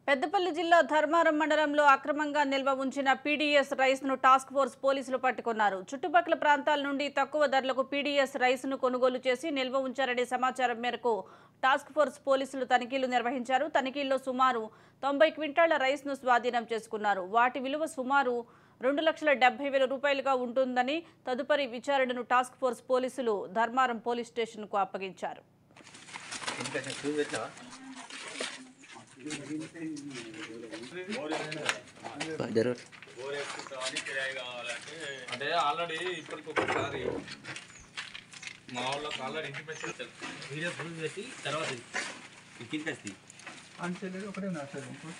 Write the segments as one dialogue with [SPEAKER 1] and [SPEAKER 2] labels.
[SPEAKER 1] పెద్దపల్లి జిల్లా ధర్మారం మండలంలో అక్రమంగా నిల్వ ఉంచిన పీడీఎస్ రైస్ ను టాస్క్ ఫోర్స్ పోలీసులు పట్టుకున్నారు చుట్టుపక్కల ప్రాంతాల నుండి తక్కువ ధరలకు పీడీఎస్ రైస్ ను కొనుగోలు చేసి నిల్వ ఉంచారనే సమాచారం మేరకు టాస్క్ ఫోర్స్ పోలీసులు తనిఖీలు నిర్వహించారు తనిఖీల్లో సుమారు తొంభై క్వింటాళ్ల రైస్ ను స్వాధీనం చేసుకున్నారు వాటి విలువ సుమారు రెండు లక్షల డెబ్బై వేల రూపాయలుగా ఉంటుందని తదుపరి విచారణను టాస్క్ ఫోర్స్ పోలీసులు ధర్మారం పోలీస్ స్టేషన్కు అప్పగించారు
[SPEAKER 2] ఇంకొంచెం చూసి పెట్టావా
[SPEAKER 3] జరూర్
[SPEAKER 4] అంటే ఆల్రెడీ ఇప్పటికి ఒకసారి మా వాళ్ళకి ఆల్రెడీ ఇంటిమేషన్ తెలుసు
[SPEAKER 2] వీడియో ఫుల్ పెట్టి తర్వాత కిందకి వస్తాయి
[SPEAKER 5] అంచెలేదు ఒకటే ఉన్నారు సార్ ఇంకో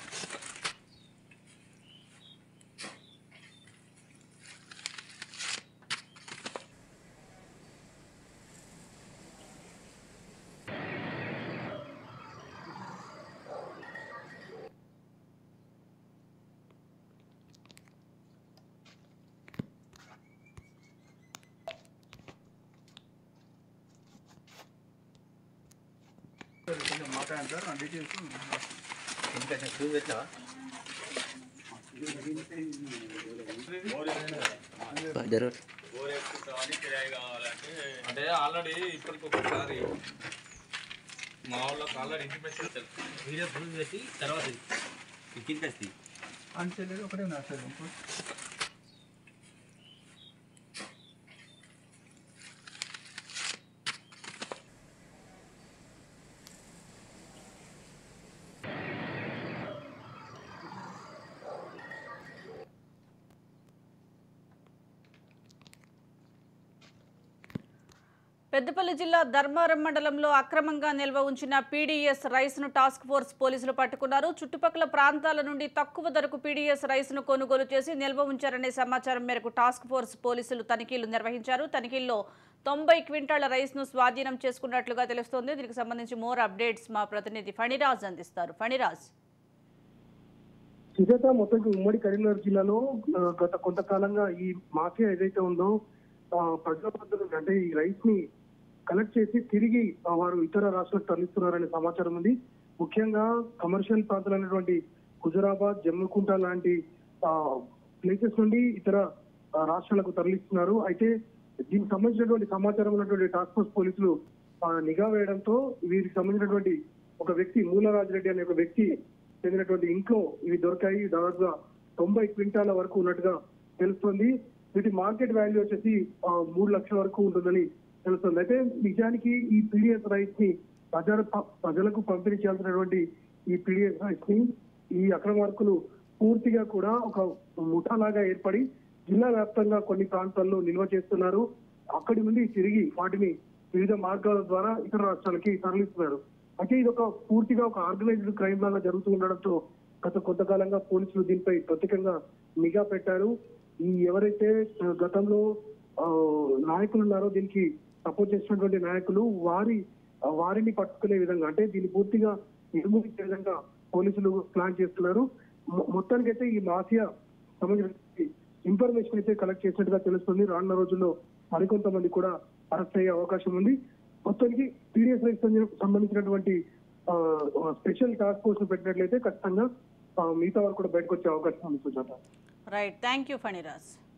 [SPEAKER 5] కొంచెం మాట్లాడండి సార్ ఆ డీటెయిల్స్
[SPEAKER 2] ఇంకొంచెం చూసి పెట్టావా
[SPEAKER 3] జరూర్
[SPEAKER 4] అంటే ఆల్రెడీ ఇప్పటికి ఒకసారి మా వాళ్ళకి ఆల్రెడీ ఇంటిమేషన్ తెలుసు
[SPEAKER 2] వీడియో ఫుల్ పెట్టి తర్వాత కిందకి వస్తాయి
[SPEAKER 5] అంచెలేదు ఒకటే ఉన్నారు సార్ ఇంకో
[SPEAKER 1] పెద్దపల్లి జిల్లా ధర్మారం మండలంలో అక్రమంగా నిల్వ ఉంచిన పీడీఎస్ రైస్ ను టాస్క్ ఫోర్స్ పోలీసులు పట్టుకున్నారు చుట్టుపక్కల ప్రాంతాల నుండి తక్కువ ధరకు పీడీఎస్ రైస్ ను కొనుగోలు చేసి నిల్వ ఉంచారనే సమాచారం మేరకు టాస్క్ ఫోర్స్ పోలీసులు తనిఖీలు నిర్వహించారు తనిఖీల్లో తొంభై క్వింటాళ్ల రైస్ ను స్వాధీనం చేసుకున్నట్లుగా తెలుస్తోంది దీనికి సంబంధించి మోర్ అప్డేట్స్ మా ప్రతినిధి ఫణిరాజ్ అందిస్తారు ఫణిరాజ్
[SPEAKER 6] సుజాత మొత్తం ఉమ్మడి కరీంనగర్ జిల్లాలో ఆ, గత కొంతకాలంగా ఈ మాఫియా ఏదైతే ఉందో ఆ, ప్రజల వద్ద నుండి అంటే ఈ రైస్ ని కలెక్ట్ చేసి తిరిగి ఆ, వారు ఇతర రాష్ట్రాలకు తరలిస్తున్నారనే సమాచారం ఉంది ముఖ్యంగా కమర్షియల్ ప్రాంతాలైనటువంటి హుజరాబాద్ జమ్మికుంట లాంటి ప్లేసెస్ నుండి ఇతర ఆ, రాష్ట్రాలకు తరలిస్తున్నారు అయితే దీనికి సంబంధించినటువంటి సమాచారం ఉన్నటువంటి టాస్క్ ఫోర్స్ పోలీసులు ఆ, నిఘా వేయడంతో వీరికి సంబంధించినటువంటి ఒక వ్యక్తి మూలరాజరెడ్డి అనే ఒక వ్యక్తి చెందినటువంటి ఇంట్లో ఇవి దొరికాయి దాదాపుగా తొంభై క్వింటాల వరకు ఉన్నట్టుగా తెలుస్తుంది వీటి మార్కెట్ వాల్యూ వచ్చేసి ఆ, మూడు లక్షల వరకు ఉంటుందని తెలుస్తుంది అయితే నిజానికి ఈ పీడిఎస్ రైస్ ని ప్రజల ప్రజలకు పంపిణీ చేయాల్సినటువంటి ఈ పీడిఎస్ రైస్ ని ఈ అక్రమార్కులు పూర్తిగా కూడా ఒక ముఠాలాగా ఏర్పడి జిల్లా వ్యాప్తంగా కొన్ని ప్రాంతాల్లో నిల్వ చేస్తున్నారు అక్కడి నుండి తిరిగి వాటిని వివిధ మార్గాల ద్వారా ఇతర రాష్ట్రాలకి తరలిస్తున్నారు అయితే ఇది ఒక పూర్తిగా ఒక ఆర్గనైజ్డ్ క్రైమ్ లాగా జరుగుతూ ఉండడంతో గత కొంతకాలంగా పోలీసులు దీనిపై ప్రత్యేకంగా నిఘా పెట్టారు ఈ ఎవరైతే ఆ, గతంలో ఆ, నాయకులు ఉన్నారో దీనికి సపోర్ట్ చేసినటువంటి నాయకులు వారి ఆ, వారిని పట్టుకునే విధంగా అంటే దీన్ని పూర్తిగా నిర్మూలించే విధంగా పోలీసులు ప్లాన్ చేస్తున్నారు మొ- మొత్తానికైతే ఈ మాఫియా సంబంధించిన ఇన్ఫర్మేషన్ అయితే కలెక్ట్ చేసినట్టుగా తెలుస్తుంది రానున్న రోజుల్లో మరికొంతమంది కూడా అరెస్ట్ అయ్యే అవకాశం ఉంది మొత్తానికి పీడిఎస్ రైట్ సంబంధించినటువంటి ఆ, స్పెషల్ టాస్క్ ఫోర్స్ పెట్టినట్లయితే ఖచ్చితంగా ఆ, మిగతా వారు కూడా బయటకు వచ్చే అవకాశం ఉంది Sujatha
[SPEAKER 1] right thank you Phaniraj